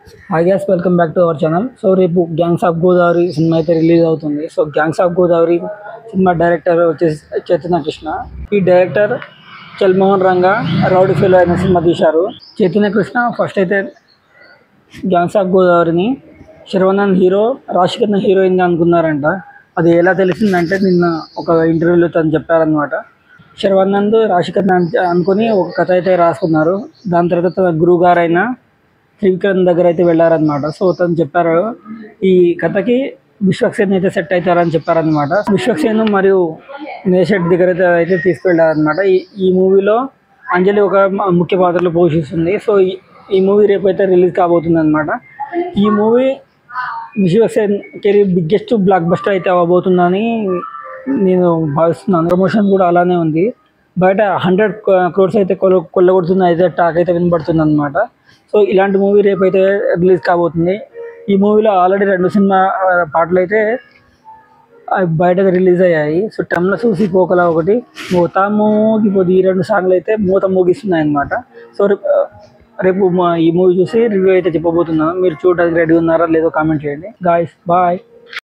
hi guys welcome back to our channel so రేపు gangs of Godavari cinema అయితే release అవుతుంది so gangs of Godavari cinema director వచ్చేసి చైతన్య కృష్ణ ఈ director Chalmohan Ranga rowdy fellow అయిన cinema తీశారు చైతన్య కృష్ణ ఫస్ట్ అయితే గ్యాంగ్స్ ఆఫ్ గోదావరిని శర్వానంద్ హీరో రాశికన్న హీరోయిన్గా అనుకున్నారంట అది ఎలా తెలిసిందంటే నిన్న ఒక ఇంటర్వ్యూలో తను చెప్పారనమాట శర్వానంద్ రాశికన్న అని- అనుకుని ఒక కథ అయితే రాసుకున్నారు దాని తర్వాత తన గురువు గారైన త్రివిక్రమ్ దగ్గర అయితే వెళ్ళారనమాట సో తను చెప్పారు ఈ కథకి విశ్వక్సేన్ అయితే సెట్ అవుతారని చెప్పారనమాట విశ్వక్సేన్ మరియు నేషెట్ దగ్గర అయితే అయితే తీసుకెళ్ళారనమాట ఈ ఈ మూవీలో అంజలి ఒక మ- ముఖ్య పాత్రలో పోషిస్తుంది సో ఈ- ఈ మూవీ రేపు అయితే రిలీజ్ కాబోతుంది అనమాట ఈ movie Vishwaksen career biggest blockbuster అయితే అవ్వబోతుందని నేను భావిస్తున్నాను ప్రమోషన్ కూడా అలానే ఉంది బయట హండ్రెడ్ క్రోర్స్ అయితే కొల్ల కొల్లగొడుతుంది అయితే టాక్ అయితే వినబడుతుంది అనమాట సో ఇలాంటి మూవీ రేపు అయితే రిలీజ్ కాబోతుంది ఈ మూవీలో ఆల్రెడీ రెండు సినిమా ఆ, పాటలు అయితే ఆ, బయట రిలీజ్ అయ్యాయి సో టమ్ల చూసి పోకలా ఒకటి మూత మోగిపోదు ఈ రెండు సాంగ్లు అయితే మూత మోగిస్తున్నాయి అనమాట సో రేపు ఆ, రేపు మా ఈ మూవీ చూసి రివ్యూ అయితే చెప్పబోతున్నాను మీరు చూడడానికి రెడీ ఉన్నారా లేదో కామెంట్ చేయండి గాయస్ బాయ్